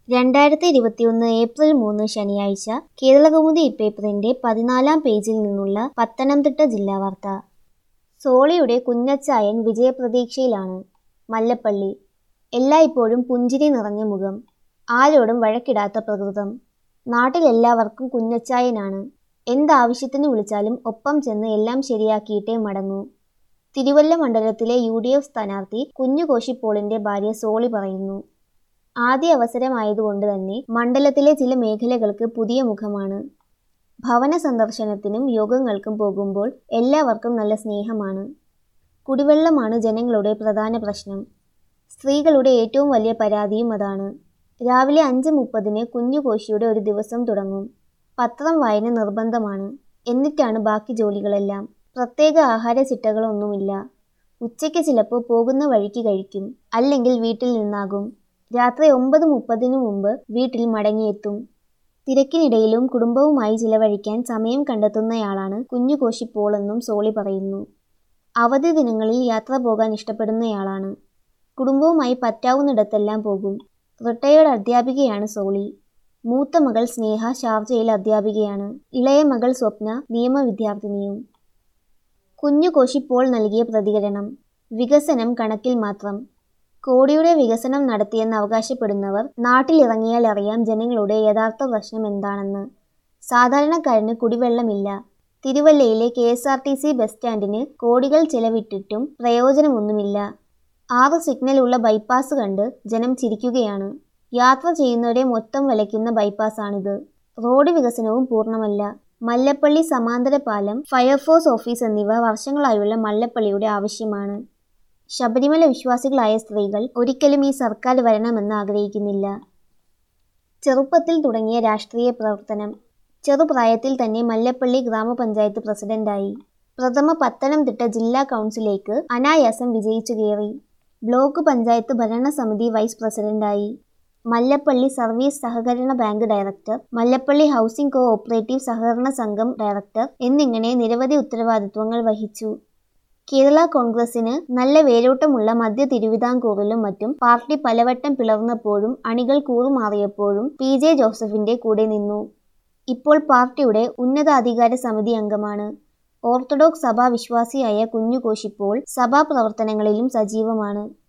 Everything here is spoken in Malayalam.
രണ്ടായിരത്തി ഇരുപത്തിയൊന്ന് ഏപ്രിൽ മൂന്ന് ശനിയാഴ്ച കേരളകൗമുദി ഇപ്പേപ്പറിന്റെ പതിനാലാം പേജിൽ നിന്നുള്ള പത്തനംതിട്ട ജില്ലാ വാർത്ത സോളിയുടെ കുഞ്ഞച്ചായൻ വിജയപ്രതീക്ഷയിലാണ് മല്ലപ്പള്ളി എല്ലായ്പ്പോഴും പുഞ്ചിരി നിറഞ്ഞ മുഖം ആരോടും വഴക്കിടാത്ത പ്രകൃതം നാട്ടിലെല്ലാവർക്കും കുഞ്ഞച്ചായനാണ് എന്താവശ്യത്തിന് വിളിച്ചാലും ഒപ്പം ചെന്ന് എല്ലാം ശരിയാക്കിയിട്ടേ മടങ്ങൂ തിരുവല്ല മണ്ഡലത്തിലെ യു ഡി എഫ് സ്ഥാനാർത്ഥി കുഞ്ഞുകോശിപ്പോളിന്റെ ഭാര്യ സോളി പറയുന്നു ആദ്യ അവസരമായതുകൊണ്ട് തന്നെ മണ്ഡലത്തിലെ ചില മേഖലകൾക്ക് പുതിയ മുഖമാണ് ഭവന സന്ദർശനത്തിനും യോഗങ്ങൾക്കും പോകുമ്പോൾ എല്ലാവർക്കും നല്ല സ്നേഹമാണ് കുടിവെള്ളമാണ് ജനങ്ങളുടെ പ്രധാന പ്രശ്നം സ്ത്രീകളുടെ ഏറ്റവും വലിയ പരാതിയും അതാണ് രാവിലെ അഞ്ച് മുപ്പതിന് കുഞ്ഞുകോശിയുടെ ഒരു ദിവസം തുടങ്ങും പത്രം വായന നിർബന്ധമാണ് എന്നിട്ടാണ് ബാക്കി ജോലികളെല്ലാം പ്രത്യേക ആഹാര ചിട്ടകളൊന്നുമില്ല ഉച്ചയ്ക്ക് ചിലപ്പോൾ പോകുന്ന വഴിക്ക് കഴിക്കും അല്ലെങ്കിൽ വീട്ടിൽ നിന്നാകും രാത്രി ഒമ്പത് മുപ്പതിനു മുമ്പ് വീട്ടിൽ മടങ്ങിയെത്തും തിരക്കിനിടയിലും കുടുംബവുമായി ചിലവഴിക്കാൻ സമയം കണ്ടെത്തുന്നയാളാണ് കുഞ്ഞുകോശിപ്പോളെന്നും സോളി പറയുന്നു അവധി ദിനങ്ങളിൽ യാത്ര പോകാൻ ഇഷ്ടപ്പെടുന്നയാളാണ് കുടുംബവുമായി പറ്റാവുന്നിടത്തെല്ലാം പോകും റിട്ടയേർഡ് അധ്യാപികയാണ് സോളി മൂത്ത മകൾ സ്നേഹ ഷാർജയിൽ അധ്യാപികയാണ് ഇളയ മകൾ സ്വപ്ന നിയമ വിദ്യാർത്ഥിനിയും കുഞ്ഞുകോശിപ്പോൾ നൽകിയ പ്രതികരണം വികസനം കണക്കിൽ മാത്രം കോടിയുടെ വികസനം നടത്തിയെന്ന് അവകാശപ്പെടുന്നവർ നാട്ടിലിറങ്ങിയാൽ അറിയാം ജനങ്ങളുടെ യഥാർത്ഥ പ്രശ്നം എന്താണെന്ന് സാധാരണക്കാരന് കുടിവെള്ളമില്ല തിരുവല്ലയിലെ K S R T C bus സ്റ്റാൻഡിന് കോടികൾ ചെലവിട്ടിട്ടും പ്രയോജനമൊന്നുമില്ല ആറ് സിഗ്നലുള്ള ബൈപ്പാസ് കണ്ട് ജനം ചിരിക്കുകയാണ് യാത്ര ചെയ്യുന്നവരെ മൊത്തം വലയ്ക്കുന്ന ബൈപ്പാസാണിത് റോഡ് വികസനവും പൂർണ്ണമല്ല മല്ലപ്പള്ളി സമാന്തര പാലം ഫയർഫോഴ്സ് ഓഫീസ് എന്നിവ വർഷങ്ങളായുള്ള മല്ലപ്പള്ളിയുടെ ആവശ്യമാണ് ശബരിമല വിശ്വാസികളായ സ്ത്രീകൾ ഒരിക്കലും ഈ സർക്കാർ വരണമെന്ന് ആഗ്രഹിക്കുന്നില്ല ചെറുപ്പത്തിൽ തുടങ്ങിയ രാഷ്ട്രീയ പ്രവർത്തനം ചെറുപ്രായത്തിൽ തന്നെ മല്ലപ്പള്ളി ഗ്രാമപഞ്ചായത്ത് പ്രസിഡന്റായി പ്രഥമ പത്തനംതിട്ട ജില്ലാ കൗൺസിലേക്ക് അനായാസം വിജയിച്ചു കയറി ബ്ലോക്ക് പഞ്ചായത്ത് ഭരണസമിതി വൈസ് പ്രസിഡന്റായി മല്ലപ്പള്ളി സർവീസ് സഹകരണ bank director Mallappally housing cooperative സഹകരണ സംഘം ഡയറക്ടർ എന്നിങ്ങനെ നിരവധി ഉത്തരവാദിത്വങ്ങൾ വഹിച്ചു കേരള കോൺഗ്രസിന് നല്ല വേരോട്ടമുള്ള മധ്യ തിരുവിതാംകൂറിലും മറ്റും പാർട്ടി പലവട്ടം പിളർന്നപ്പോഴും അണികൾ കൂറുമാറിയപ്പോഴും പി ജെ ജോസഫിന്റെ കൂടെ നിന്നു ഇപ്പോൾ പാർട്ടിയുടെ ഉന്നതാധികാര സമിതി അംഗമാണ് ഓർത്തഡോക്സ് സഭാ വിശ്വാസിയായ കുഞ്ഞുകോശിപ്പോൾ സഭാ പ്രവർത്തനങ്ങളിലും സജീവമാണ്